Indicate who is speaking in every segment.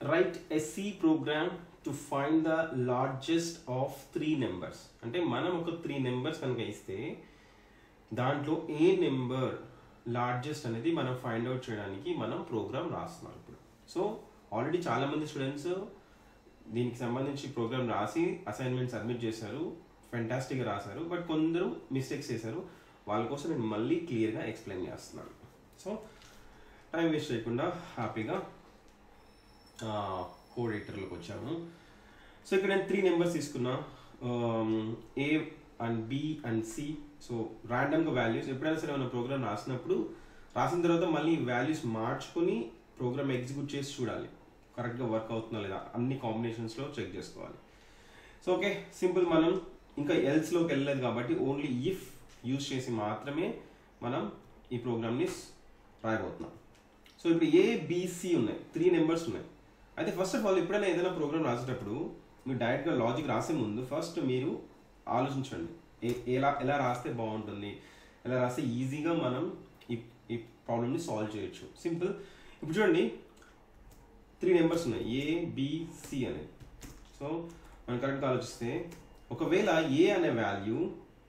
Speaker 1: right a C program to find the largest of three numbers అంటే మనం ఒక three numbers కనుక ఇస్తే దాంట్లో ఏ నెంబర్ లార్జెస్ట్ అనేది మనం ఫైండ్ అవుట్ చేయడానికి మనం ప్రోగ్రామ్ రాస్తున్నాం ఇప్పుడు సో ఆల్రెడీ చాలా మంది స్టూడెంట్స్ దీనికి సంబంధించి ప్రోగ్రామ్ రాసి అసైన్మెంట్ సబ్మిట్ చేశారు ఫెంటాస్టిక్గా రాశారు బట్ కొందరు మిస్టేక్స్ చేశారు వాళ్ళ కోసం నేను మళ్ళీ క్లియర్గా ఎక్స్ప్లెయిన్ చేస్తున్నాను సో టైం వేస్ట్ చేయకుండా హ్యాపీగా కోడ్ ఎడిటర్లోకి వచ్చాము సో ఇక్కడ నేను త్రీ నెంబర్స్ తీసుకున్నా A and B and C so ర్యాండమ్గా వాల్యూస్ ఎప్పుడైనా సరే మనం ప్రోగ్రామ్ రాసినప్పుడు రాసిన తర్వాత మళ్ళీ వాల్యూస్ మార్చుకొని ప్రోగ్రామ్ ఎగ్జిక్యూట్ చేసి చూడాలి కరెక్ట్గా వర్క్ అవుతుందా లేదా అన్ని కాంబినేషన్స్లో చెక్ చేసుకోవాలి సో ఓకే సింపుల్ మనం ఇంకా ఎల్స్లోకి వెళ్ళలేదు కాబట్టి ఓన్లీ ఇఫ్ యూజ్ చేసి మాత్రమే మనం ఈ ప్రోగ్రామ్ని రాయబోతున్నాం సో ఇప్పుడు ఏ బీసీ ఉన్నాయి త్రీ నెంబర్స్ ఉన్నాయి అయితే ఫస్ట్ ఆఫ్ ఆల్ ఎప్పుడైనా ఏదైనా ప్రోగ్రామ్ రాసేటప్పుడు మీరు డైరెక్ట్గా లాజిక్ రాసే ముందు ఫస్ట్ మీరు ఆలోచించండి ఏ- ఎలా ఎలా రాస్తే బాగుంటుంది ఎలా రాస్తే ఈజీగా మనం ఈ ఈ ప్రాబ్లమ్ని సాల్వ్ చేయొచ్చు సింపుల్ ఇప్పుడు చూడండి త్రీ నెంబర్స్ ఉన్నాయి ఏ బిసి అనేది సో మనం కరెక్ట్గా ఆలోచిస్తే ఒకవేళ ఏ అనే వాల్యూ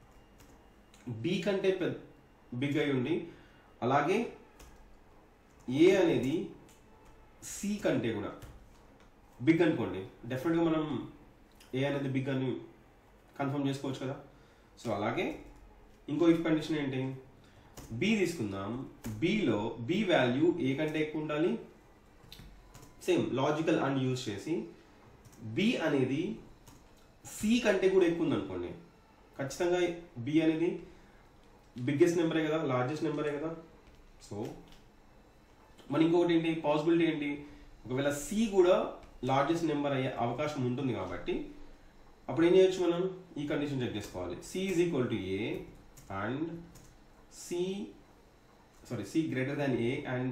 Speaker 1: బి కంటే పెద్ద బిగ్ అయి ఉండి అలాగే ఏ అనేది సి కంటే కూడా బిగ్ అనుకోండి డెఫినెట్గా మనం ఏ అనేది బిగ్ అని కన్ఫర్మ్ చేసుకోవచ్చు కదా సో అలాగే ఇంకో ఇఫ్ కండిషన్ ఏంటి బి తీసుకుందాం బిలో బి వాల్యూ ఏ కంటే ఎక్కువ ఉండాలి సేమ్ లాజికల్ అండ్ యూజ్ చేసి బి అనేది సి కంటే కూడా ఎక్కువ ఉంది అనుకోండి ఖచ్చితంగా బి అనేది బిగ్గెస్ట్ నెంబరే కదా లార్జెస్ట్ నెంబరే కదా సో మన ఇంకొకటి ఏంటి పాసిబిలిటీ ఏంటి ఒకవేళ సి కూడా లార్జెస్ట్ నెంబర్ అయ్యే అవకాశం ఉంటుంది కాబట్టి అప్పుడు ఏం చేయొచ్చు మనం ఈ కండిషన్ చెక్ చేసుకోవాలి C is equal to A and C sorry C greater than A and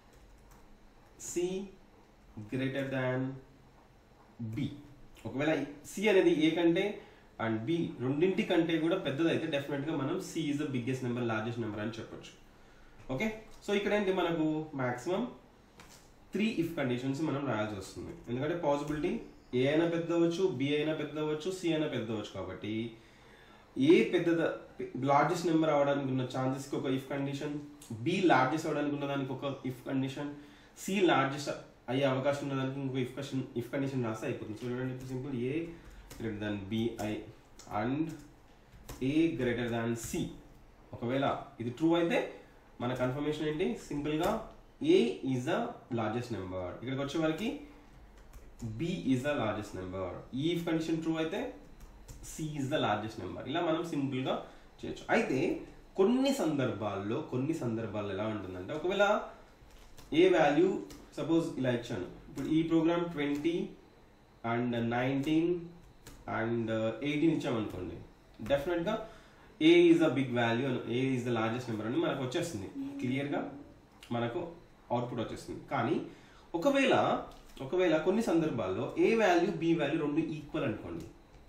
Speaker 1: C greater than B ఒకవేళ సి అనేది ఏ కంటే అండ్ బి రెండింటి కంటే కూడా పెద్దదైతే డెఫినెట్గా మనం C is the biggest number largest number అని చెప్పొచ్చు ఓకే సో ఇక్కడ ఏంటి మనకు మాక్సిమం త్రీ ఇఫ్ కండిషన్స్ మనం రాయాల్సి వస్తుంది ఎందుకంటే పాసిబిలిటీ ఏ అయినా పెద్ద అవ్వచ్చు బి అయినా పెద్ద అవ్వచ్చు సి అయినా పెద్ద అవ్వచ్చు కాబట్టి ఏ పెద్ద లార్జెస్ట్ నెంబర్ అవడానికి ఉన్న ఛాన్సెస్కి ఒక ఇఫ్ కండిషన్ బి లార్జెస్ట్ అవడానికి ఉన్న దానికి ఒక ఇఫ్ కండిషన్ సి లార్జెస్ట్ అయ్యే అవకాశం ఉన్న దానికి ఇంకొక ఇఫ్ కండిషన్ ఇఫ్ కండిషన్ రాస్తే అయిపోతుంది సో చూడండి ఇప్పుడు simple A greater than B and A greater than C ఒకవేళ ఇది ట్రూ అయితే మన కన్ఫర్మేషన్ ఏంటి సింపుల్గా A is the largest number ఇక్కడికి వచ్చే వరకు B is the largest number ఈ ఇఫ్ కండిషన్ ట్రూ అయితే C is the largest number ఇలా మనం సింపుల్గా చేయొచ్చు అయితే కొన్ని సందర్భాల్లో కొన్ని సందర్భాల్లో ఎలా ఉంటుందంటే ఒకవేళ ఏ వాల్యూ సపోజ్ ఇలా ఇచ్చాను ఇప్పుడు ఈ program twenty and nineteen and eighteen ఇచ్చామనుకోండి డెఫినెట్గా A is the big value A is the largest number అని మనకు వచ్చేస్తుంది క్లియర్గా మనకు అవుట్పుట్ వచ్చేస్తుంది కానీ ఒకవేళ ఒకవేళ కొన్ని సందర్భాల్లో ఏ వాల్యూ బి వాల్యూ రెండు ఈక్వల్ అనుకోండి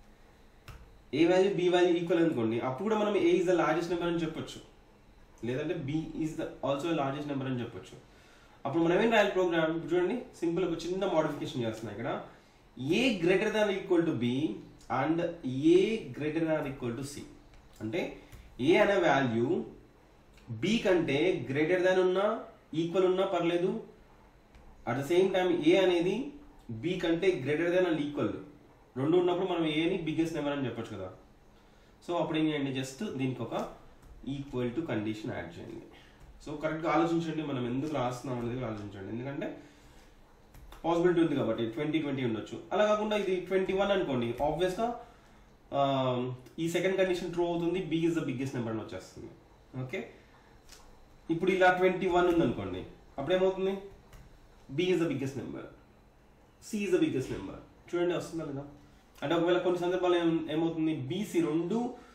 Speaker 1: A value B value equal అనుకోండి అప్పుడు కూడా మనం A is the largest number అని చెప్పొచ్చు లేదంటే B is the also largest number అని చెప్పొచ్చు అప్పుడు మనం ఏం రాయాలి ప్రోగ్రామ్ చూడండి సింపుల్ ఒక చిన్న మోడిఫికేషన్ చేస్తున్నాం ఇక్కడ A greater than equal to B and A greater than equal to C అంటే ఏ అనే వాల్యూ బి కంటే గ్రేటర్ దాన్ ఉన్నా ఈక్వల్ ఉన్నా పర్లేదు at the same time A అనేది బి కంటే గ్రేటర్ దాన్ అండ్ ఈక్వల్ రెండు ఉన్నప్పుడు మనం ఏని బిగ్గెస్ట్ నెంబర్ అని చెప్పొచ్చు కదా సో అప్పుడు ఏం చేయండి జస్ట్ దీనికి ఒక ఈక్వల్ టు కండిషన్ యాడ్ చేయండి సో కరెక్ట్గా ఆలోచించండి మనం ఎందుకు రాస్తున్నాం అనేది కూడా ఆలోచించండి ఎందుకంటే పాసిబిలిటీ ఉంది కాబట్టి ట్వంటీ ట్వంటీ ఉండొచ్చు అలా కాకుండా ఇది ట్వంటీ వన్ అనుకోండి ఆబ్వియస్గా ఈ సెకండ్ కండిషన్ ట్రూ అవుతుంది B is the biggest number అని వచ్చేస్తుంది ఓకే ఇప్పుడు ఇలా ట్వంటీ వన్ ఉంది అనుకోండి అప్పుడు ఏమవుతుంది B is the biggest number C is the biggest number చూడండి వస్తుందా లేదా అంటే ఒకవేళ కొన్ని సందర్భాలు ఏం ఏమవుతుంది బీసీ రెండు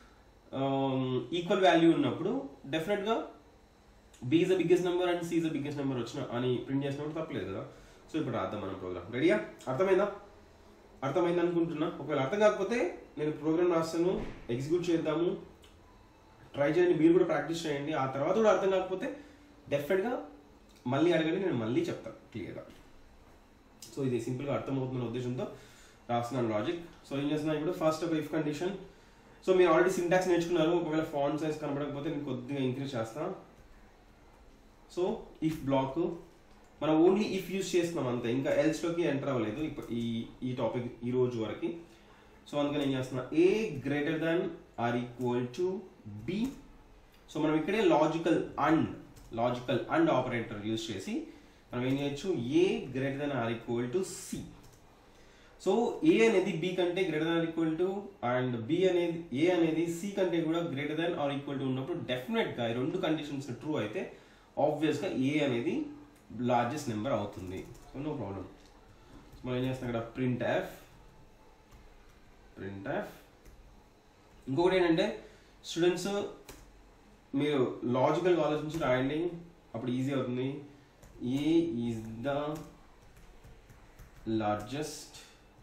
Speaker 1: ఈక్వల్ వాల్యూ ఉన్నప్పుడు డెఫినెట్గా B is the biggest number and C is the biggest number వచ్చిన అని ప్రింట్ చేసినప్పుడు తప్పలేదు కదా సో ఇప్పుడు రాద్దాం మనం ప్రోగ్రామ్ రెడీయా అర్థమైందా అర్థమైంది అనుకుంటున్నా ఒకవేళ అర్థం కాకపోతే నేను ప్రోగ్రామ్ రాస్తాను ఎగ్జిక్యూట్ చేద్దాము ట్రై చేయండి మీరు కూడా ప్రాక్టీస్ చేయండి ఆ తర్వాత కూడా అర్థం కాకపోతే డెఫినెట్గా మళ్ళీ అడగండి నేను మళ్ళీ చెప్తాను క్లియర్గా సో ఇది సింపుల్గా అర్థమవుతున్న ఉద్దేశంతో రాస్తున్నాను లాజిక్ సో ఏం చేస్తున్నాను ఇప్పుడు ఫస్ట్ ఒక ఇఫ్ కండిషన్ సో మీరు ఆల్రెడీ సింటాక్స్ నేర్చుకున్నారు ఒకవేళ ఫాంట్ సైజ్ కనబడకపోతే నేను కొద్దిగా ఇంక్రీజ్ చేస్తాను సో ఇఫ్ బ్లాక్ మనం ఓన్లీ ఇఫ్ యూజ్ చేస్తున్నాం అంతే ఇంకా ఎల్స్లోకి ఎంటర్ అవ్వలేదు ఇప్పుడు ఈ ఈ టాపిక్ ఈ రోజు వరకు సో అందుకని ఏం చేస్తున్నా A greater than or equal to B so మనం ఇక్కడే logical and logical and operator use చేసి మనం ఏం చేయొచ్చు A greater than or equal to C so A అనేది బి కంటే greater than equal to and B అనేది ఏ అనేది సి కంటే కూడా greater than or equal to ఉన్నప్పుడు డెఫినెట్గా ఈ రెండు కండిషన్స్ ట్రూ అయితే ఆబ్వియస్గా ఏ అనేది లార్జెస్ట్ నెంబర్ అవుతుంది సో నో ప్రాబ్లం మనం ఏం చేస్తాం ఇక్కడ ప్రింట్ ఎఫ్ ప్రింట్ ఎఫ్ ఇంకొకటి ఏంటంటే స్టూడెంట్స్ మీరు లాజికల్గా ఆలోచించి రాయండి అప్పుడు ఈజీ అవుతుంది A is the largest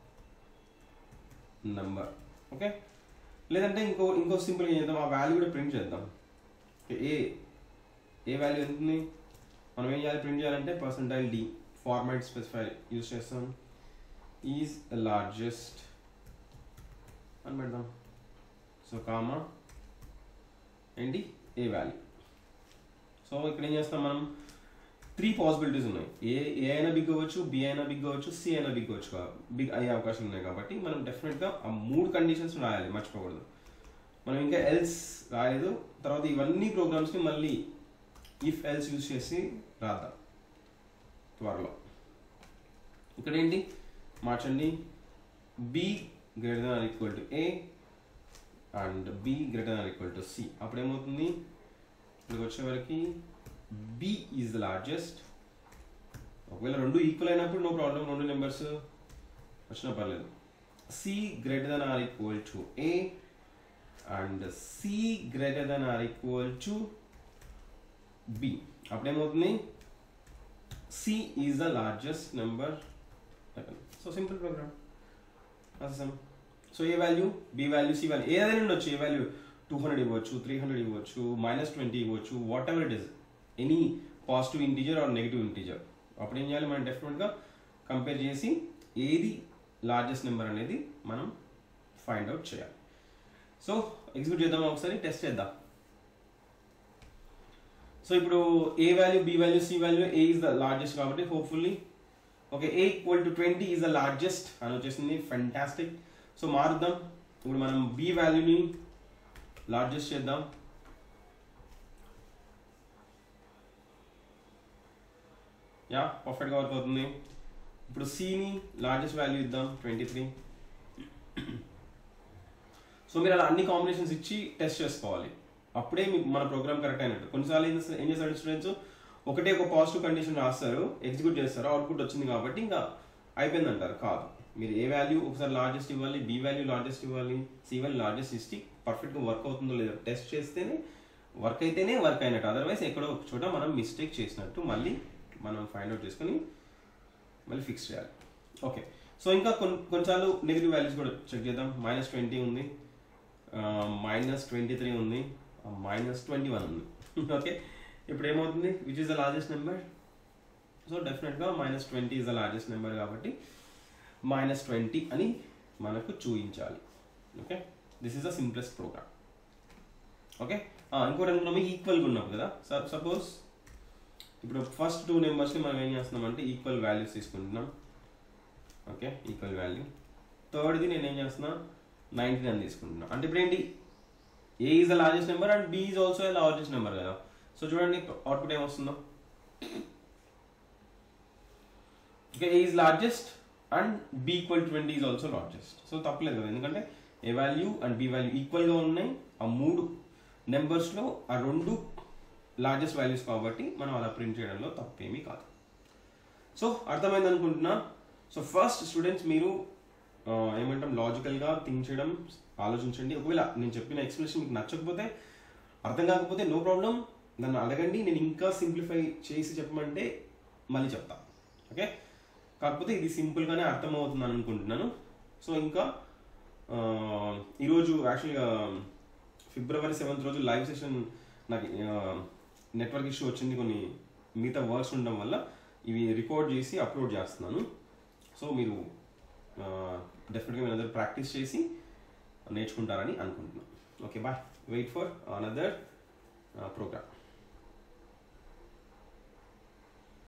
Speaker 1: number okay లేదంటే ఇంకో ఇంకో సింపుల్ ఏం చేద్దాం ఆ వాల్యూ కూడా ప్రింట్ చేద్దాం ఏ ఏ వాల్యూ ఎంత ఉంది మనం ఏం చేయాలి ప్రింట్ చేయాలంటే percentile D format specify use చేస్తాం ఈజ్ లార్జెస్ట్ అని పెడదాం సో కామా ఏంటి ఏ వాల్యూ సో ఇక్కడ ఏం చేస్తాం మనం త్రీ పాసిబిలిటీస్ ఉన్నాయి ఏ ఏ అయినా బిగ్ అవ్వచ్చు బి అయినా బిగ్ అవ్వచ్చు సి అయినా బిగ్ అవ్వచ్చు బిగ్ అయ్యే అవకాశం ఉన్నాయి కాబట్టి మనం డెఫినెట్గా ఆ మూడు కండిషన్స్ రాయాలి మర్చిపోకూడదు మనం ఇంకా ఎల్స్ రాయలేదు తర్వాత ఇవన్నీ ప్రోగ్రామ్స్ని మళ్ళీ ఇఫ్ ఎల్స్ యూజ్ చేసి రాద్దాం త్వరలో ఇక్కడ ఏంటి మార్చండి B greater than equal to A and B greater than equal to C అప్పుడు ఏమవుతుంది ఇక్కడికి వచ్చేవరకు బి ఈజ్ ద లార్జెస్ట్ ఒకవేళ రెండు ఈక్వల్ అయినప్పుడు నో ప్రాబ్లం రెండు నెంబర్స్ వచ్చినా పర్లేదు C greater than or equal to A and C greater than or equal to B అప్పుడేమవుతుంది C is the largest number so simple program రాసేసాం so A value B value C value ఏదైనా ఉండొచ్చు A value two hundred ఇవ్వచ్చు three hundred ఇవ్వచ్చు minus twenty ఇవ్వచ్చు whatever it is any positive integer or negative integer అప్పుడు ఏం చేయాలి మనం డెఫినెట్గా కంపేర్ చేసి ఏది లార్జెస్ట్ నెంబర్ అనేది మనం ఫైండ్ అవుట్ చేయాలి సో ఎగ్జిక్యూట్ చేద్దాం ఒకసారి టెస్ట్ చేద్దాం సో ఇప్పుడు A value B value C value A is the largest కాబట్టి hopefully okay A equal to twenty is the largest అని వచ్చేసింది ఫెంటాస్టిక్ సో మారుద్దాం ఇప్పుడు మనం బి వాల్యూని లార్జెస్ట్ చేద్దాం యా పర్ఫెక్ట్గా వర్క్ అవుతుంది ఇప్పుడు సిని లార్జెస్ట్ వాల్యూ ఇద్దాం ట్వంటీ త్రీ సో మీరు అలా అన్ని కాంబినేషన్స్ ఇచ్చి టెస్ట్ చేసుకోవాలి అప్పుడే మీకు మన ప్రోగ్రామ్ కరెక్ట్ అయినట్టు కొన్నిసార్లు ఏం చేస్తారు ఏం చేస్తారు స్టూడెంట్స్ ఒకటే ఒక పాజిటివ్ కండిషన్ రాస్తారు ఎగ్జిక్యూట్ చేస్తారు అవుట్పుట్ వచ్చింది కాబట్టి ఇంకా అయిపోయింది అంటారు కాదు మీరు ఏ వాల్యూ ఒకసారి లార్జెస్ట్ ఇవ్వాలి బి వాల్యూ లార్జెస్ట్ ఇవ్వాలి సి వాల్యూ లార్జెస్ట్ ఇస్తే పర్ఫెక్ట్గా వర్క్ అవుతుందో లేదో టెస్ట్ చేస్తేనే వర్క్ అయితేనే వర్క్ అయినట్టు అదర్వైజ్ ఎక్కడో ఒక చోట మనం మిస్టేక్ చేసినట్టు మళ్ళీ మనం ఫైండ్ అవుట్ చేసుకొని మళ్ళీ ఫిక్స్ చేయాలి ఓకే సో ఇంకా కొన్ని కొన్నిసార్లు నెగిటివ్ వాల్యూస్ కూడా చెక్ చేద్దాం మైనస్ ట్వంటీ ఉంది మైనస్ ట్వంటీ త్రీ ఉంది మైనస్ ట్వంటీ వన్ ఉంది ఓకే ఇప్పుడు ఏమవుతుంది which is the largest number so డెఫినెట్గా minus twenty is the largest number కాబట్టి మైనస్ ట్వంటీ అని మనకు చూపించాలి okay this is the simplest program okay ఇంకోటి అనుకున్నాము ఈక్వల్గా ఉన్నాం కదా సపోజ్ ఇప్పుడు ఫస్ట్ టూ నెంబర్స్ని మనం ఏం చేస్తున్నాం అంటే ఈక్వల్ వాల్యూస్ తీసుకుంటున్నాం ఓకే ఈక్వల్ వాల్యూ థర్డ్ది నేను ఏం చేస్తున్నా నైన్టీన్ అని తీసుకుంటున్నా అంటే ఇప్పుడు ఏంటి A is the largest number and B is also largest number కదా సో చూడండి అవుట్పుట్ ఏమొస్తుందో okay A is largest and B equal twenty is also largest so తప్పలేదు కదా ఎందుకంటే A value and B value ఈక్వల్గా ఉన్నాయి ఆ మూడు నెంబర్స్లో ఆ రెండు లార్జెస్ట్ వాల్యూస్ కాబట్టి మనం అలా ప్రింట్ చేయడంలో తప్పేమీ కాదు సో అర్థమైంది అనుకుంటున్నా సో ఫస్ట్ స్టూడెంట్స్ మీరు ఏమంటాం లాజికల్గా థింక్ చేయడం ఆలోచించండి ఒకవేళ నేను చెప్పిన ఎక్స్ప్లెనేషన్ మీకు నచ్చకపోతే అర్థం కాకపోతే నో ప్రాబ్లం నన్ను అడగండి నేను ఇంకా సింప్లిఫై చేసి చెప్పమంటే మళ్ళీ చెప్తా ఓకే కాకపోతే ఇది సింపుల్గానే అర్థమవుతుంది అనుకుంటున్నాను సో ఇంకా ఈరోజు యాక్చువల్గా ఫిబ్రవరి సెవెంత్ రోజు లైవ్ సెషన్ నాకు నెట్వర్క్ ఇష్యూ వచ్చింది కొన్ని మిగతా వర్క్స్ ఉండడం వల్ల ఇవి రికార్డ్ చేసి అప్లోడ్ చేస్తున్నాను సో మీరు డెఫినెట్గా మీరు అందరూ ప్రాక్టీస్ చేసి నేర్చుకుంటారని అనుకుంటున్నాను okay bye wait for another programme